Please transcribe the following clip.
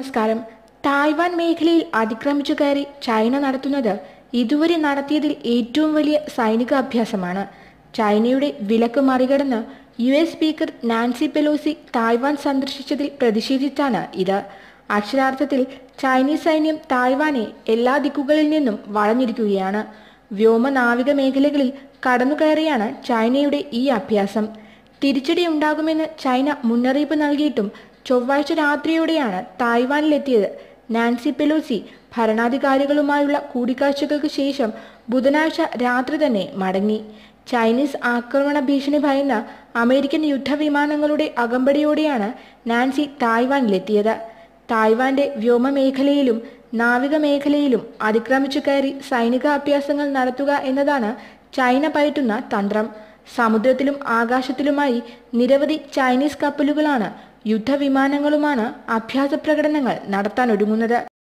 നമസ്കാരം തായ്വാൻ മേഖലയിൽ അതിക്രമിച്ചു കയറി ചൈന നടത്തുന്നത് ഇതുവരെ നടത്തിയതിൽ ഏറ്റവും വലിയ സൈനിക അഭ്യാസമാണ് ചൈനയുടെ വിലക്ക് മറികടന്ന് U S speaker Nancy Pelosi Taiwan സന്ദർശിച്ചതിൽ പ്രതിഷേധിച്ചാണ് ഇത് അക്ഷരാർത്ഥത്തിൽ ചൈനീസ് സൈന്യം തായ്വാനെ എല്ലാ ദിക്കുകളിൽ നിന്നും വളഞ്ഞിരിക്കുകയാണ് വ്യോമ നാവിക മേഖലകളിൽ കടന്നുകയറിയാണ് ചൈനയുടെ ഈ അഭ്യാസം തിരിച്ചടി ഉണ്ടാകുമെന്ന് ചൈന മുന്നറിയിപ്പ് നൽകിയിട്ടും ചൊവ്വാഴ്ച രാത്രിയോടെയാണ് തായ്വാനിലെത്തിയത് നാൻസി പെലോസി ഭരണാധികാരികളുമായുള്ള കൂടിക്കാഴ്ചകൾക്ക് ശേഷം ബുധനാഴ്ച രാത്രി തന്നെ മടങ്ങി ചൈനീസ് ആക്രമണ ഭീഷണി ഭയന്ന അമേരിക്കൻ യുദ്ധവിമാനങ്ങളുടെ അകമ്പടിയോടെയാണ് നാൻസി തായ്വാനിലെത്തിയത് തായ്വാന്റെ വ്യോമ മേഖലയിലും നാവിക മേഖലയിലും അതിക്രമിച്ചു കയറി സൈനിക അഭ്യാസങ്ങൾ നടത്തുക എന്നതാണ് ചൈന പയറ്റുന്ന തന്ത്രം സമുദ്രത്തിലും ആകാശത്തിലുമായി നിരവധി ചൈനീസ് കപ്പലുകളാണ് യുദ്ധവിമാനങ്ങളുമാണ് അഭ്യാസ പ്രകടനങ്ങൾ നടത്താനൊരുങ്ങുന്നത്